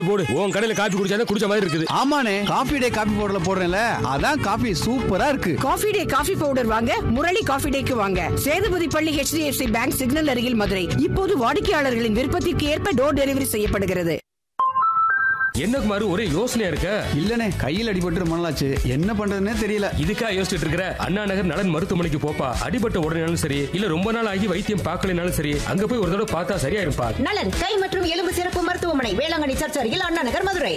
போடு உன் கடையில காபி குடிச்சா குடிச்ச மாதிரி இருக்குது ஆமாண்ணே காபி டே காபி பவுடர்ல போடுறேன்ல அதான் காபி சூப்பரா இருக்கு காஃபி டே காஃபி பவுடர் வாங்க முரளி காஃபி டேக்கு வாங்க சேதுபதி பள்ளி HDFC பேங்க் சிக்னல் அருகில் மதுரை இப்போது வாடிக்கையாளர்களின் விருப்பத்திற்கு ஏற்ப டோர் டெலிவரி செய்யப்படுகிறது என்ன குமாரு ஒரே யோசனையா இருக்க இல்லனே கையில் அடிபட்டு ரொம்ப நாளாச்சு என்ன பண்றதுன்னே தெரியல இதுக்கா யோசிச்சுட்டு இருக்கிற அண்ணா நகர் நலன் மருத்துவமனைக்கு போப்பா அடிபட்ட உடனேனாலும் சரி இல்ல ரொம்ப நாள் ஆகி வைத்தியம் பார்க்கலனாலும் சரி அங்க போய் ஒரு தடவை பார்த்தா சரியா இருப்பா நலன் கை மற்றும் எலும்பு சிறப்பு மருத்துவமனை வேளாங்கண்ணி சர்ச் அருகில் அண்ணா நகர் மதுரை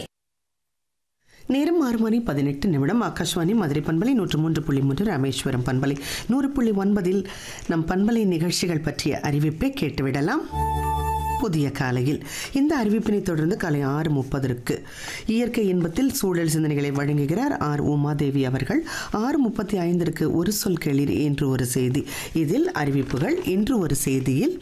நேரம் ஆறு மணி பதினெட்டு நிமிடம் ஆகாஷ்வாணி மதுரை பண்பலை நூற்று மூன்று புள்ளி மூன்று ராமேஸ்வரம் பண்பலை நூறு புள்ளி ஒன்பதில் நம் பண்பலை நிகழ்ச்சிகள் பற்றிய அறிவிப்பை கேட்டுவிடலாம் புதிய காலையில் இந்த அறிவிப்பினை தொடர்ந்து காலை ஆறு முப்பதற்கு இயற்கை இன்பத்தில் சூழல் சிந்தனைகளை வழங்குகிறார் ஆர் உமாதேவி அவர்கள் ஆறு முப்பத்தி ஐந்திற்கு ஒரு சொல் கேளீர் என்று ஒரு செய்தி இதில் அறிவிப்புகள் இன்று ஒரு செய்தியில்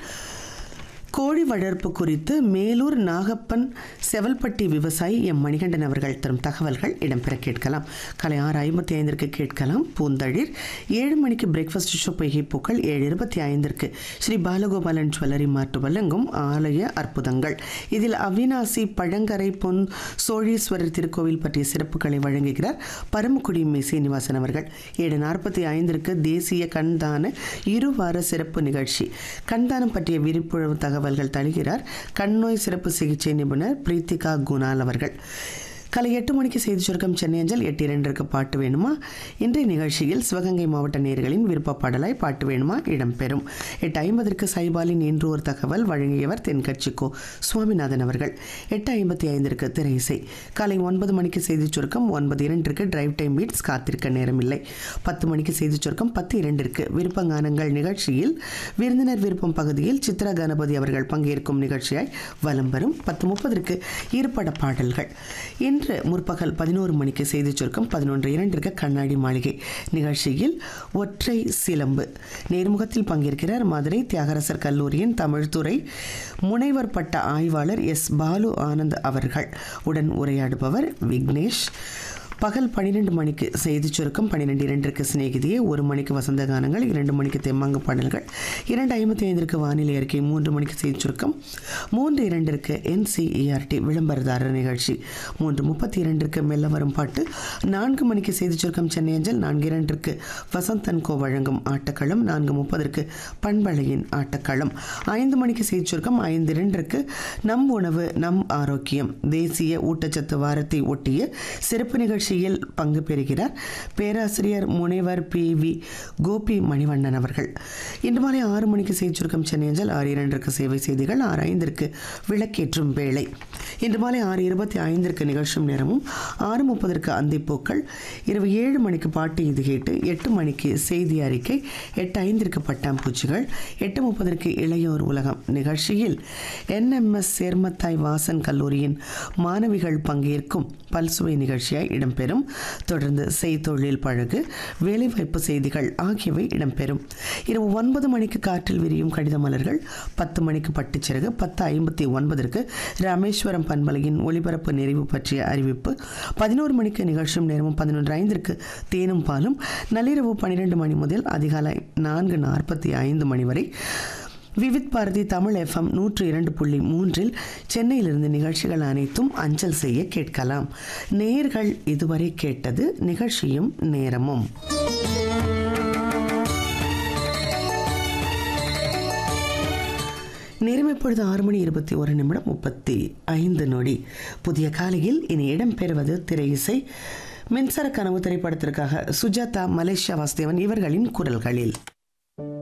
கோழி வளர்ப்பு குறித்து மேலூர் நாகப்பன் செவல்பட்டி விவசாயி எம் மணிகண்டன் அவர்கள் தரும் தகவல்கள் இடம்பெற கேட்கலாம் காலை ஆறு ஐம்பத்தி ஐந்திற்கு கேட்கலாம் பூந்தளிர் ஏழு மணிக்கு பிரேக்ஃபாஸ்ட் ஷோ பொய்கை பூக்கள் ஏழு இருபத்தி ஐந்திற்கு ஸ்ரீ பாலகோபாலன் ஜுவல்லரி மார்ட் வழங்கும் ஆலய அற்புதங்கள் இதில் அவினாசி பழங்கரை பொன் சோழீஸ்வரர் திருக்கோவில் பற்றிய சிறப்புகளை வழங்குகிறார் பரமக்குடி மே சீனிவாசன் அவர்கள் ஏழு நாற்பத்தி ஐந்திற்கு தேசிய கண்தான இருவார சிறப்பு நிகழ்ச்சி கண்தானம் பற்றிய விழிப்புணர்வு தகவல்கள் தருகிறார் கண்ணோய் சிறப்பு சிகிச்சை நிபுணர் பிரீத்திகா குணால் அவர்கள் காலை எட்டு மணிக்கு செய்தி சுருக்கம் சென்னை அஞ்சல் எட்டு இரண்டிற்கு பாட்டு வேணுமா இன்றைய நிகழ்ச்சியில் சிவகங்கை மாவட்ட நேயர்களின் விருப்ப பாடலாய் பாட்டு வேணுமா இடம்பெறும் எட்டு ஐம்பதற்கு சைபாலின் இன்று ஒரு தகவல் வழங்கியவர் தென்கட்சிக்கோ சுவாமிநாதன் அவர்கள் எட்டு ஐம்பத்தி ஐந்திற்கு திரை இசை காலை ஒன்பது மணிக்கு செய்தி சுருக்கம் ஒன்பது இரண்டிற்கு டிரைவ் டைம் பீட்ஸ் காத்திருக்க நேரமில்லை பத்து மணிக்கு செய்தி சுருக்கம் பத்து இரண்டிற்கு விருப்பங்கானங்கள் நிகழ்ச்சியில் விருந்தினர் விருப்பம் பகுதியில் சித்ரா கணபதி அவர்கள் பங்கேற்கும் நிகழ்ச்சியாய் வலம் வரும் பத்து முப்பதற்கு ஈர்ப்பட பாடல்கள் இன்று முற்பகல் பதினோரு மணிக்கு செய்தி சுருக்கம் பதினொன்று இரண்டிற்கு கண்ணாடி மாளிகை நிகழ்ச்சியில் ஒற்றை சிலம்பு நேர்முகத்தில் பங்கேற்கிறார் மதுரை தியாகரசர் கல்லூரியின் தமிழ்துறை முனைவர் பட்ட ஆய்வாளர் எஸ் பாலு ஆனந்த் அவர்கள் உடன் உரையாடுபவர் விக்னேஷ் பகல் பன்னிரெண்டு மணிக்கு செய்தி சுருக்கம் பன்னிரெண்டு இரண்டிற்கு சிநேகிதியே ஒரு மணிக்கு வசந்த கானங்கள் இரண்டு மணிக்கு தெம்மாங்கு பாடல்கள் இரண்டு ஐம்பத்தி ஐந்திற்கு வானிலை அறிக்கை மூன்று மணிக்கு செய்தி சுருக்கம் மூன்று இரண்டிற்கு என்சிஇஆர்டி விளம்பரதாரர் நிகழ்ச்சி மூன்று முப்பத்தி இரண்டிற்கு மெல்ல வரும் பாட்டு நான்கு மணிக்கு செய்தி சுருக்கம் சென்னை அஞ்சல் நான்கு இரண்டிற்கு வசந்தன் கோ வழங்கும் ஆட்டக்களம் நான்கு முப்பதற்கு பண்பலையின் ஆட்டக்களம் ஐந்து மணிக்கு செய்தி சுருக்கம் ஐந்து இரண்டிற்கு நம் உணவு நம் ஆரோக்கியம் தேசிய ஊட்டச்சத்து வாரத்தை ஒட்டிய சிறப்பு நிகழ்ச்சியில் பங்கு பெறுகிறார் பேராசிரியர் முனைவர் பி வி கோபி மணிவண்ணன் அவர்கள் இன்று மாலை ஆறு மணிக்கு செய்தி சுருக்கம் சென்னை அஞ்சல் ஆறு இரண்டிற்கு சேவை செய்திகள் ஆறு ஐந்திற்கு விளக்கேற்றும் வேளை இன்று மாலை ஆறு இருபத்தி ஐந்திற்கு நிகழ்ச்சும் நேரமும் ஆறு முப்பதற்கு அந்திப்பூக்கள் இரவு ஏழு மணிக்கு பாட்டு இது கேட்டு எட்டு மணிக்கு செய்தி அறிக்கை எட்டு ஐந்திற்கு பட்டாம்பூச்சிகள் எட்டு முப்பதற்கு இளையோர் உலகம் நிகழ்ச்சியில் என்எம்எஸ் சேர்மத்தாய் வாசன் கல்லூரியின் மாணவிகள் பங்கேற்கும் பல்சுவை நிகழ்ச்சியாய் இடம்பெறும் தொடர்ந்து செய்தொழில் பழகு வேலைவாய்ப்பு செய்திகள் ஆகியவை இடம்பெறும் இரவு ஒன்பது மணிக்கு காற்றில் விரியும் கடித மலர்கள் பத்து மணிக்கு பட்டுச்சிறகு பத்து ஐம்பத்தி ஒன்பதற்கு ராமேஸ்வரம் பண்பலையின் ஒளிபரப்பு நிறைவு பற்றிய அறிவிப்பு பதினோரு மணிக்கு நிகழ்ச்சியும் நேரமும் பதினொன்று ஐந்திற்கு தேனும் பாலும் நள்ளிரவு பன்னிரெண்டு மணி முதல் அதிகாலை நான்கு நாற்பத்தி ஐந்து மணி வரை விவித் பாரதி தமிழ் எஃப்எம் நூற்று இரண்டு புள்ளி மூன்றில் சென்னையிலிருந்து நிகழ்ச்சிகள் அனைத்தும் அஞ்சல் செய்ய கேட்கலாம் நேர்கள் இதுவரை கேட்டது நிகழ்ச்சியும் நேரமும் நேரம் இப்பொழுது ஆறு மணி இருபத்தி ஒரு நிமிடம் முப்பத்தி ஐந்து நொடி புதிய காலையில் இனி இடம்பெறுவது திரை இசை மின்சார கனவு திரைப்படத்திற்காக சுஜாதா மலேசியா வாசுதேவன் இவர்களின் குரல்களில்